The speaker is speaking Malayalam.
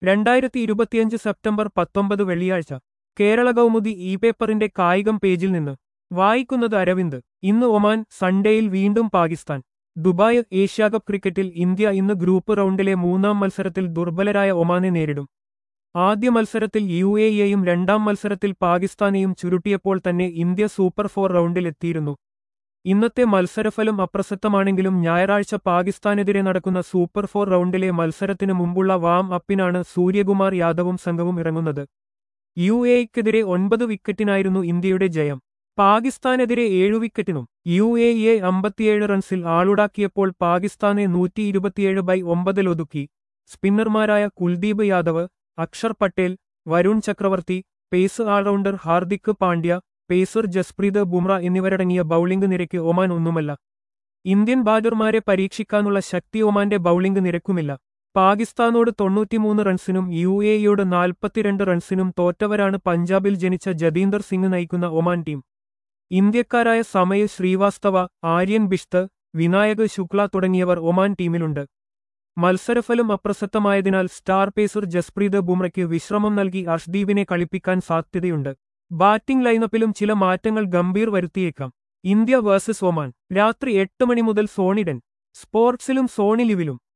രണ്ടായിരത്തി ഇരുപത്തിയഞ്ച് സെപ്റ്റംബർ പത്തൊമ്പത് വെള്ളിയാഴ്ച കേരള കൗമുദി ഇ പേപ്പറിന്റെ കായികം പേജിൽ നിന്ന് വായിക്കുന്നത് അരവിന്ദ് ഇന്ന് ഒമാൻ സൺഡേയിൽ വീണ്ടും പാകിസ്ഥാൻ ദുബായ് ഏഷ്യാകപ്പ് ക്രിക്കറ്റിൽ ഇന്ത്യ ഇന്ന് ഗ്രൂപ്പ് റൗണ്ടിലെ മൂന്നാം മത്സരത്തിൽ ദുർബലരായ ഒമാനെ നേരിടും ആദ്യ മത്സരത്തിൽ യു എ ഇയെയും രണ്ടാം മത്സരത്തിൽ പാകിസ്ഥാനെയും ചുരുട്ടിയപ്പോൾ തന്നെ ഇന്ത്യ സൂപ്പർ ഫോർ റൗണ്ടിൽ എത്തിയിരുന്നു ഇന്നത്തെ മത്സരഫലം അപ്രസക്തമാണെങ്കിലും ഞായറാഴ്ച പാകിസ്ഥാനെതിരെ നടക്കുന്ന സൂപ്പർ ഫോർ റൗണ്ടിലെ മത്സരത്തിന് മുമ്പുള്ള വാം അപ്പിനാണ് സൂര്യകുമാർ യാദവും സംഘവും ഇറങ്ങുന്നത് യു എക്കെതിരെ ഒൻപത് വിക്കറ്റിനായിരുന്നു ഇന്ത്യയുടെ ജയം പാകിസ്ഥാനെതിരെ ഏഴു വിക്കറ്റിനും യു എ ഇയെ അമ്പത്തിയേഴ് റൺസിൽ ആളുടാക്കിയപ്പോൾ പാകിസ്ഥാനെ നൂറ്റി ഇരുപത്തിയേഴ് ബൈ ഒമ്പതിലൊതുക്കി സ്പിന്നർമാരായ Kuldeep Yadav Axar Patel Varun Chakravarthy pace all rounder Hardik Pandya pacer Jasprit Bumrah എന്നിവരടങ്ങിയ ബൌളിംഗ് നിരയ്ക്ക് ഒമാൻ ഒന്നുമല്ല ഇന്ത്യൻ ബാറ്റർമാരെ പരീക്ഷിക്കാനുള്ള ശക്തി ഒമാന്റെ ബൌളിംഗ് നിരക്കുമില്ല പാകിസ്ഥാനോട് തൊണ്ണൂറ്റിമൂന്ന് റൺസിനും യു എയോട് നാൽപ്പത്തിരണ്ട് റൺസിനും തോറ്റവരാണ് പഞ്ചാബിൽ ജനിച്ച ജതീന്ദർ സിംഗ് നയിക്കുന്ന ഒമാൻ ടീം ഇന്ത്യക്കാരായ സമയ ശ്രീവാസ്തവ ആര്യൻ ബിഷ്ത് വിനായക് ശുക്ല തുടങ്ങിയവർ ഒമാൻ ടീമിലുണ്ട് മത്സരഫലം അപ്രസക്തമായതിനാൽ സ്റ്റാർ പേസർ ജസ്പ്രീത് ബുംറയ്ക്ക് വിശ്രമം നൽകി അർഷ്ദീപിനെ കളിപ്പിക്കാൻ സാധ്യതയുണ്ട് ബാറ്റിംഗ് ലൈനപ്പിലും ചില മാറ്റങ്ങൾ ഗംഭീർ വരുത്തിയേക്കാം ഇന്ത്യ വേഴ്സസ് ഒമാൻ രാത്രി എട്ട് മണി മുതൽ സോണിഡൻ സ്പോർട്സിലും സോണി ലിവിലും